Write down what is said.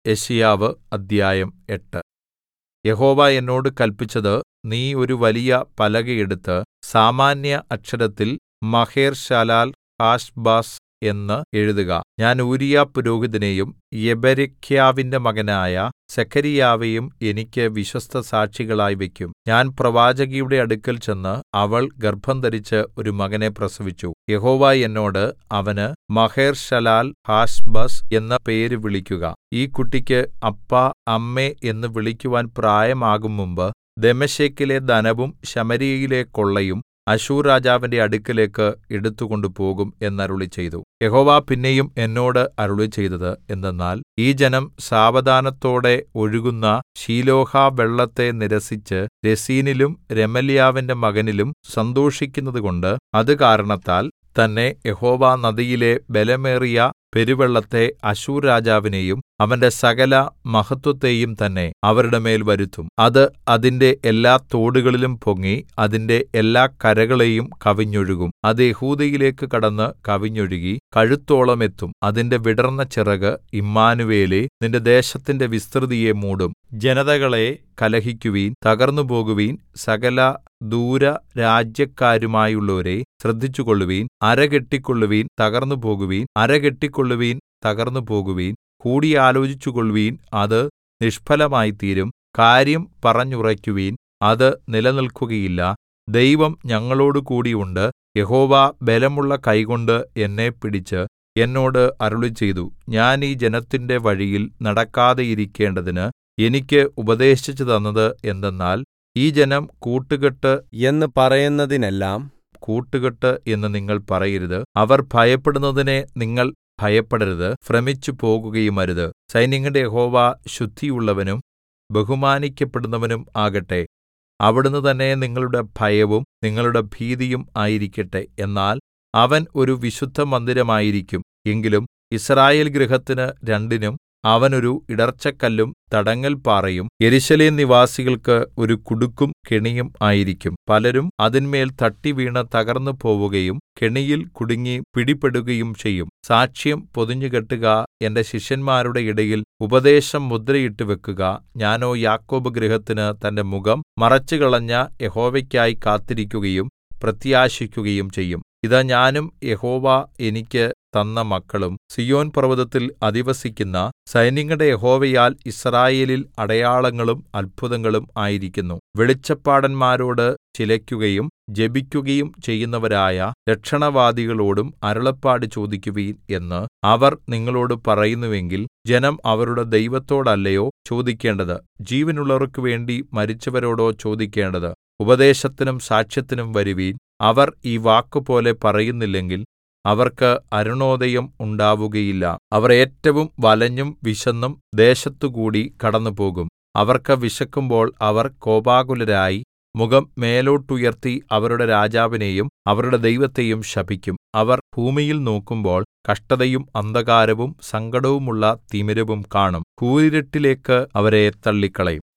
യെശയ്യാവ് അദ്ധ്യായം എട്ട് യഹോവ എന്നോട് കല്പിച്ചത് നീ ഒരു വലിയ പലക എടുത്ത് സാമാന്യ അക്ഷരത്തിൽ മഹേർശാലാൽ ഹാശ്ബസ് എന്ന് എഴുതുക ഞാൻ ഊരീയാപുരോഹിതനെയും യെബെരെഖ്യാവിന്റെ മകനായ സെഖര്യാവെയും എനിക്ക് വിശ്വസ്തസാക്ഷികളായി വയ്ക്കും ഞാൻ പ്രവാചകിയുടെ അടുക്കൽ ചെന്ന് അവൾ ഗർഭംധരിച്ച് ഒരു മകനെ പ്രസവിച്ചു യഹോവ എന്നോട് അവന് മഹേർശാലാൽ ഹാശ്ബസ് എന്ന പേര് വിളിക്കുക ഈ കുട്ടിക്ക് അപ്പാ അമ്മേ എന്ന് വിളിക്കുവാൻ പ്രായമാകും മുമ്പ് ദമ്മേശെക്കിലെ ധനവും ശമര്യയിലെ കൊള്ളയും അശ്ശൂർ രാജാവിന്റെ അടുക്കലേക്ക് എടുത്തുകൊണ്ടുപോകും എന്നരുളിച്ചെയ്തു യഹോവ പിന്നെയും എന്നോട് അരുളിച്ചെയ്തത് എന്തെന്നാൽ ഈ ജനം സാവധാനത്തോടെ ഒഴുകുന്ന ശീലോഹാവെള്ളത്തെ നിരസിച്ച് രെസീനിലും രെമല്യാവിന്റെ മകനിലും സന്തോഷിക്കുന്നതുകൊണ്ട് അത് കാരണത്താൽ തന്നെ യഹോവ നദിയിലെ ബലമേറിയ പെരുവെള്ളത്തെ അശ്ശൂർ രാജാവിനെയും അവന്റെ സകല മഹത്വത്തെയും തന്നെ അവരുടെ മേൽ വരുത്തും അത് അതിന്റെ എല്ലാ തോടുകളിലും പൊങ്ങി അതിന്റെ എല്ലാ കരകളെയും കവിഞ്ഞൊഴുകും അത് യെഹൂദയിലേക്ക് കടന്ന് കവിഞ്ഞൊഴുകി കഴുത്തോളം എത്തും അതിന്റെ വിടർന്ന ചിറക് ഇമ്മാനുവേലേ നിന്റെ ദേശത്തിന്റെ വിസ്തൃതിയെ മൂടും ജനതകളെ കലഹിക്കുവിൻ തകർന്നുപോകുവിൻ സകല ദൂരരാജ്യക്കാരുമായുള്ളോരേ ശ്രദ്ധിച്ചുകൊള്ളുവിൻ അരകെട്ടിക്കൊള്ളുവിൻ തകർന്നുപോകുവിൻ അരകെട്ടിക്കൊള്ളുവിൻ തകർന്നുപോകുവിൻ കൂടിയാലോചിച്ചുകൊള്ളുവിൻ അത് നിഷ്ഫലമായിത്തീരും കാര്യം പറഞ്ഞുറയ്ക്കുവിൻ അത് നിലനിൽക്കുകയില്ല ദൈവം ഞങ്ങളോടുകൂടി ഉണ്ട് യഹോവ ബലമുള്ള കൈകൊണ്ട് എന്നെ പിടിച്ച് എന്നോട് അരുളിച്ചെയ്തു ഞാൻ ഈ ജനത്തിന്റെ വഴിയിൽ നടക്കാതെയിരിക്കേണ്ടതിന് എനിക്ക് ഉപദേശിച്ചു തന്നത് എന്തെന്നാൽ ഈ ജനം കൂട്ടുകെട്ട് എന്ന് പറയുന്നതിനെല്ലാം കൂട്ടുകെട്ട് എന്ന് നിങ്ങൾ പറയരുത് അവർ ഭയപ്പെടുന്നതിനെ നിങ്ങൾ ഭയപ്പെടരുത് ഭ്രമിച്ചു പോകുകയുമരുത് സൈന്യങ്ങളുടെ യഹോവ ശുദ്ധിയുള്ളവനും ബഹുമാനിക്കപ്പെടുന്നവനും ആകട്ടെ അവിടുന്ന് തന്നെ നിങ്ങളുടെ ഭയവും നിങ്ങളുടെ ഭീതിയും ആയിരിക്കട്ടെ എന്നാൽ അവൻ ഒരു വിശുദ്ധമന്ദിരമായിരിക്കും എങ്കിലും യിസ്രായേൽ ഗൃഹത്തിന് രണ്ടിനും അവൻ ഒരു ഇടർച്ചക്കല്ലും തടങ്ങൽപാറയും യെരൂശലേം നിവാസികൾക്ക് ഒരു കുടുക്കും കെണിയും ആയിരിക്കും പലരും അതിന്മേൽ തട്ടിവീണ് തകർന്നു പോവുകയും കെണിയിൽ കുടുങ്ങി പിടിപെടുകയും ചെയ്യും സാക്ഷ്യം പൊതിഞ്ഞുകെട്ടുക എന്റെ ശിഷ്യന്മാരുടെ ഇടയിൽ ഉപദേശം മുദ്രയിട്ട് വെക്കുക ഞാനോ യാക്കോബ് ഗൃഹത്തിന് തന്റെ മുഖം മറച്ചുകളഞ്ഞ യഹോവയ്ക്കായി കാത്തിരിക്കുകയും പ്രത്യാശിക്കുകയും ചെയ്യും ഇതാ ഞാനും യഹോവ എനിക്ക് തന്ന മക്കളും സിയോൻ പർവ്വതത്തിൽ അധിവസിക്കുന്ന സൈന്യങ്ങളുടെ യഹോവയാൽ യിസ്രായേലിൽ അടയാളങ്ങളും അത്ഭുതങ്ങളും ആയിരിക്കുന്നു വെളിച്ചപ്പാടന്മാരോട് ചിലയ്ക്കുകയും ജപിക്കുകയും ചെയ്യുന്നവരായ ലക്ഷണവാദികളോടും അരുളപ്പാട് ചോദിക്കുവിൻ എന്ന് അവർ നിങ്ങളോട് പറയുന്നുവെങ്കിൽ ജനം അവരുടെ ദൈവത്തോടല്ലയോ ചോദിക്കേണ്ടത് ജീവനുള്ളവർക്കു വേണ്ടി മരിച്ചവരോടോ ചോദിക്കേണ്ടത് ഉപദേശത്തിനും സാക്ഷ്യത്തിനും വരുവിൻ അവർ ഈ വാക്കുപോലെ പറയുന്നില്ലെങ്കിൽ അവർക്ക് അരുണോദയം ഉണ്ടാവുകയില്ല അവർ ഏറ്റവും വലഞ്ഞും വിശന്നും ദേശത്തുകൂടി കടന്നുപോകും അവർക്ക് വിശക്കുമ്പോൾ അവർ കോപാകുലരായി മുഖം മേലോട്ടുയർത്തി അവരുടെ രാജാവിനെയും അവരുടെ ദൈവത്തെയും ശപിക്കും അവർ ഭൂമിയിൽ നോക്കുമ്പോൾ കഷ്ടതയും അന്ധകാരവും സങ്കടവുമുള്ള തിമിരവും കാണും കൂരിരുട്ടിലേക്ക് അവരെ തള്ളിക്കളയും